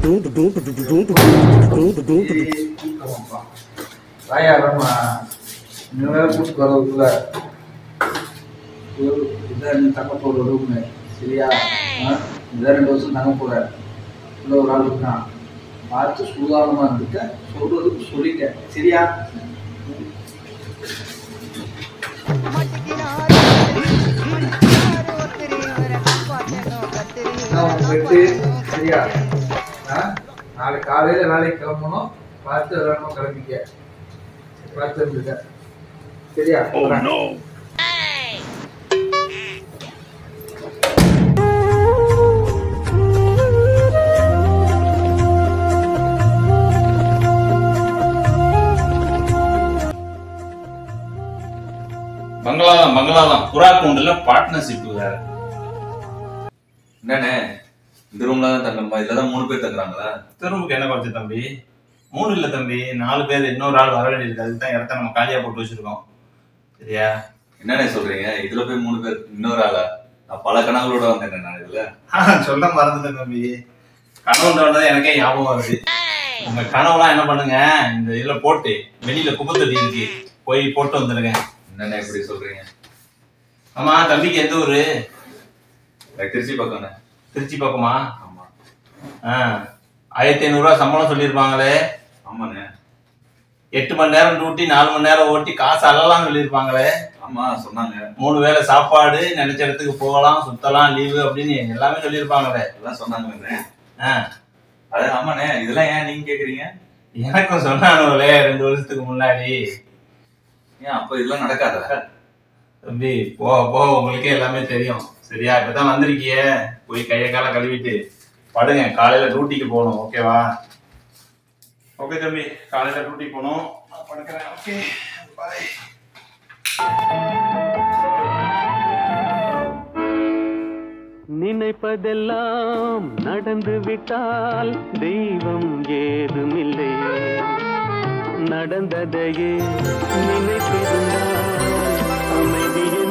வாயா வரமா இன்னும் வேற கூட்டு வரதுக்குள்ள இதான் நீ தக்க போகிற ரூமு சரியா ஆ? இதான் ரெண்டு வருஷம் தங்க போகிற உள்ள ஒரு ஆள் இருக்கான் பார்த்து சூதானமாக இருந்துட்ட சொல்றதுக்கு சொல்லிட்டேன் சரியா நான் உங்க வெட்டு சரியா ஆ? நாளைக்கு காலையில வேலைக்கு கிளம்பணும் பார்த்து வரணும் கிளம்பிக்க பார்த்து இருந்துக்க சரியா பங்களா தான் பங்களா தான் புறா கூண்டுல பார்ட்னர்ஷிப் வேற என்னண்ணே இந்த ரூம்ல தான் தங்கணுமா இதுல தான் மூணு பேர் தங்குறாங்களா தெருவுக்கு என்ன குறைச்சு தம்பி மூணு இல்ல தம்பி நாலு பேர் இன்னொரு ஆள் வர வேண்டியிருக்கு அதுக்கு தான் இடத்த நம்ம காலியா போட்டு வச்சிருக்கோம் சரியா என்னண்ணே சொல்றீங்க இதுல போய் மூணு பேர் இன்னொரு ஆளா நான் பல கனவுகளோட வந்தேன் நான் இதுல சொல்ல மறந்துட்டேன் தம்பி கனவு வந்தது எனக்கே ஞாபகம் வருது உங்க கனவுலாம் என்ன பண்ணுங்க இந்த இதுல போட்டு வெளியில குப்பை தொட்டி இருக்கு போய் போட்டு வந்துடுங்க என்னண்ணே இப்படி சொல்றீங்க ஆமா தம்பிக்கு எந்த ஊரு எனக்கு திருச்சி பக்கம்ண்ணே திருச்சி பக்கமா ஆமா ஆ ஆயிரத்தி ஐநூறுரூவா சம்பளம் சொல்லியிருப்பாங்களே ஆமாண்ணே எட்டு மணி நேரம் டியூட்டி நாலு மணி நேரம் ஓட்டி காசு அள்ளலாம் சொல்லியிருப்பாங்களே ஆமா சொன்னாங்க மூணு வேளை சாப்பாடு நினைச்ச இடத்துக்கு போகலாம் சுத்தலாம் லீவு அப்படின்னு எல்லாமே சொல்லியிருப்பாங்களே எல்லாம் சொன்னாங்கண்ணே ஆ அது ஆமாண்ணே இதெல்லாம் ஏன் நீங்க கேக்குறீங்க எனக்கும் சொன்னானுங்களே ரெண்டு வருஷத்துக்கு முன்னாடி ஏன் அப்ப இதெல்லாம் நடக்காதா தம்பி போக போக உங்களுக்கே எல்லாமே தெரியும் சரியா இப்பதான் வந்திருக்கியே போய் கையை காலை கழுவிட்டு படுங்க காலையில டியூட்டிக்கு போகணும் ஓகேவா ஓகே தம்பி காலையில டியூட்டிக்கு போகணும் நான் படுக்கிறேன் ஓகே பாய் நினைப்பதெல்லாம் நடந்து விட்டால் தெய்வம் ஏதுமில்லை நடந்ததையே நினைத்திருந்தால் அமைதி